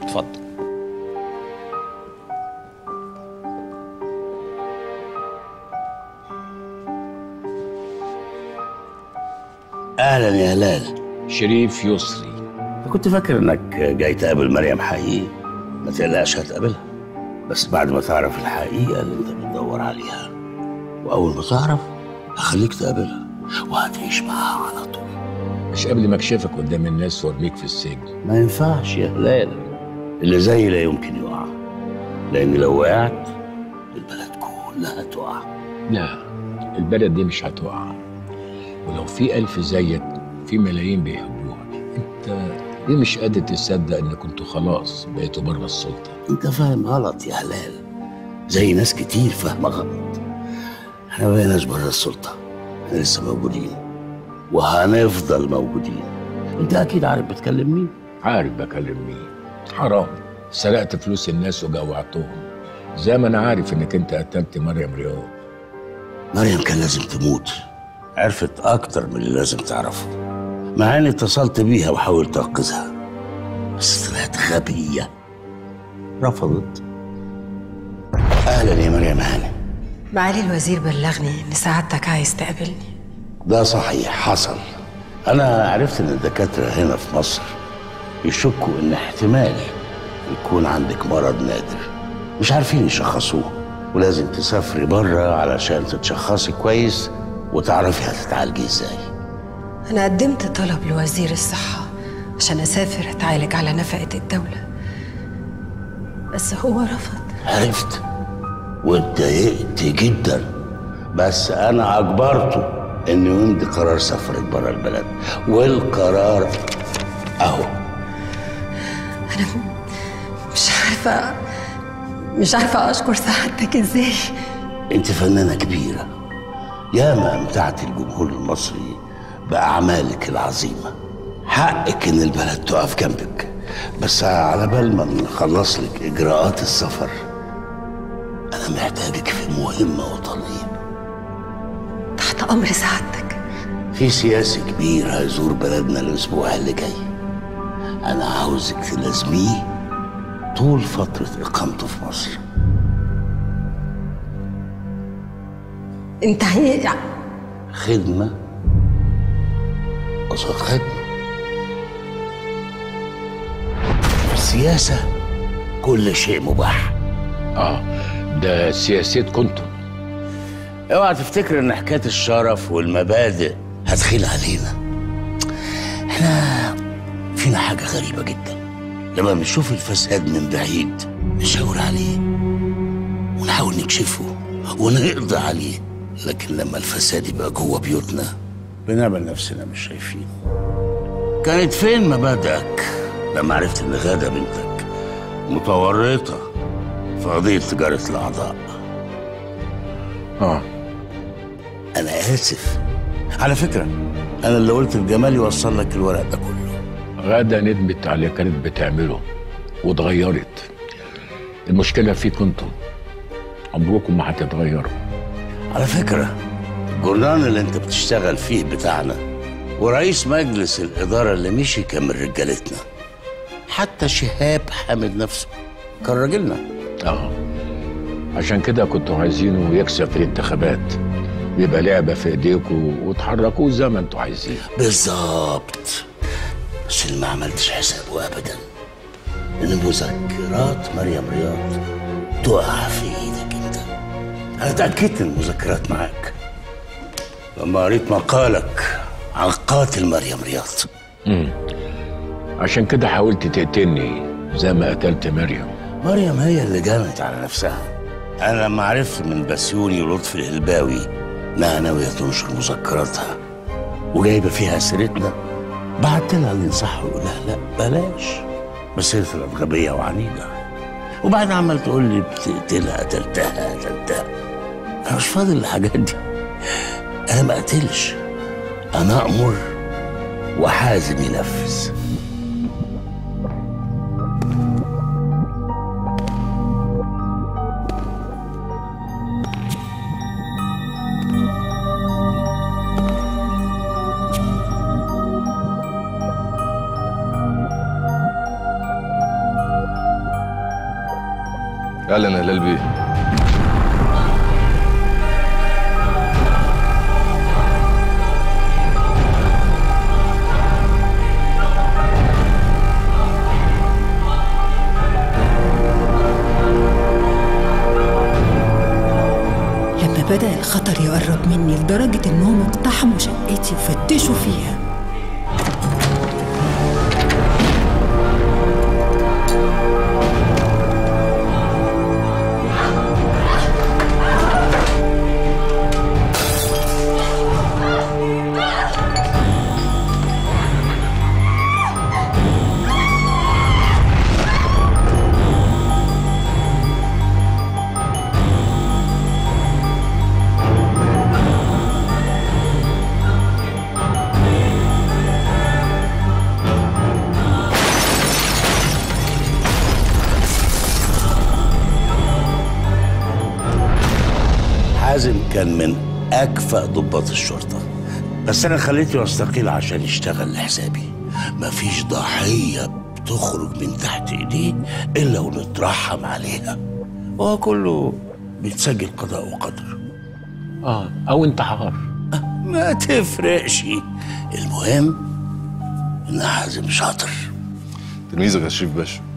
اتفضل اهلا يا هلال شريف يسري كنت فاكر انك جاي تقابل مريم حقيقي ما تقلقش هتقابلها بس بعد ما تعرف الحقيقه اللي انت بتدور عليها واول ما تعرف هخليك تقابلها وهتعيش معاها على طول مش قبل ما اكشفك قدام الناس وارميك في السجن ما ينفعش يا هلال اللي زيي لا يمكن يقع لان لو وقعت البلد كلها تقع لا البلد دي مش هتقع ولو في ألف زيك في ملايين بيحبوها انت ليه مش قادر تصدق ان كنتوا خلاص بقيتوا بره السلطة انت فاهم غلط يا هلال زي ناس كتير فاهمه غلط احنا ما بقيناش بره السلطه احنا لسه موجودين وهنفضل موجودين انت اكيد عارف بتكلم مين عارف بكلم مين حرام سرقت فلوس الناس وجوعتهم زي ما انا عارف انك انت قتلت مريم رياض مريم كان لازم تموت عرفت اكتر من اللي لازم تعرفه مع اني اتصلت بيها وحاولت انقذها بس طلعت غبيه رفضت اهلا يا مريم هانم معالي الوزير بلغني ان سعادتك عايز تقابلني ده صحيح حصل انا عرفت ان الدكاتره هنا في مصر يشكوا ان احتمال يكون عندك مرض نادر مش عارفين يشخصوه ولازم تسافري بره علشان تتشخصي كويس وتعرفي هتتعالجي ازاي انا قدمت طلب لوزير الصحة عشان اسافر اتعالج على نفقة الدولة بس هو رفض عرفت واتضايقت جدا بس انا اجبرته انه يمضي قرار سفرك بره البلد والقرار اهو انا مش عارفة مش عارفة اشكر سعادتك ازاي انت فنانه كبيره ياما امتعت الجمهور المصري باعمالك العظيمه حقك ان البلد تقف جنبك بس على بال ما نخلص لك اجراءات السفر انا محتاجك في مهمه وطنيه تحت امر سعادتك في سياسي كبير هيزور بلدنا الاسبوع اللي جاي انا عاوزك تلازميه طول فتره اقامته في مصر انت هي خدمه قصاد خدمه في السياسه كل شيء مباح اه ده سياسات كنتم اوعى تفتكر ان حكايه الشرف والمبادئ هتخيل علينا احنا فينا حاجه غريبه جدا لما بنشوف الفساد من بعيد نشاور عليه ونحاول نكشفه ونقضي عليه لكن لما الفساد يبقى جوه بيوتنا بنعمل نفسنا مش شايفين كانت فين مبادئك لما عرفت ان غاده بنتك متورطه في قضيه تجاره الاعضاء اه انا اسف على فكره انا اللي قلت لجمال يوصل لك الورق ده كله غادة ندمت على اللي كانت بتعمله واتغيرت المشكلة فيكم انتم عمركم ما هتتغيروا على فكره الجورنال اللي انت بتشتغل فيه بتاعنا ورئيس مجلس الاداره اللي مشي كان من رجالتنا حتى شهاب حامد نفسه كان راجلنا اه عشان كده كنتوا عايزينه يكسب في الانتخابات يبقى لعبة في ايديكوا وتحركوه زي ما انتوا عايزين بالظبط بس اللي ما عملتش حسابه ابدا ان مذكرات مريم رياض تقع في ايدك انت انا اتاكدت ان المذكرات معاك لما قريت مقالك عن قاتل مريم رياض مم. عشان كده حاولت تقتلني زي ما قتلت مريم مريم هي اللي جنت على نفسها انا لما عرفت من بسيوني ولطفي الهلباوي انها ناويه تنشر مذكراتها وجايبه فيها سيرتنا بعت لها اللي ينصحها ويقول لها لا بلاش بس هي طلعت غبيه وعنيده وبعدين عمال تقول لي بتقتلها قتلتها قتلتها انا مش فاضل الحاجات دي انا ما قتلش انا امر وحازم ينفذ اهلا يا هلال بيه لما بدأ الخطر يقرب مني لدرجة إنهم اقتحموا شقتي وفتشوا فيها حازم كان من أكفأ ضباط الشرطة بس أنا خليته يستقيل عشان يشتغل لحسابي مفيش ضحية بتخرج من تحت إيديه إلا ونترحم عليها هو كله بيتسجل قضاء وقدر اه او انتحار ما تفرقش المهم إن حازم شاطر تلميذك يا شريف باشا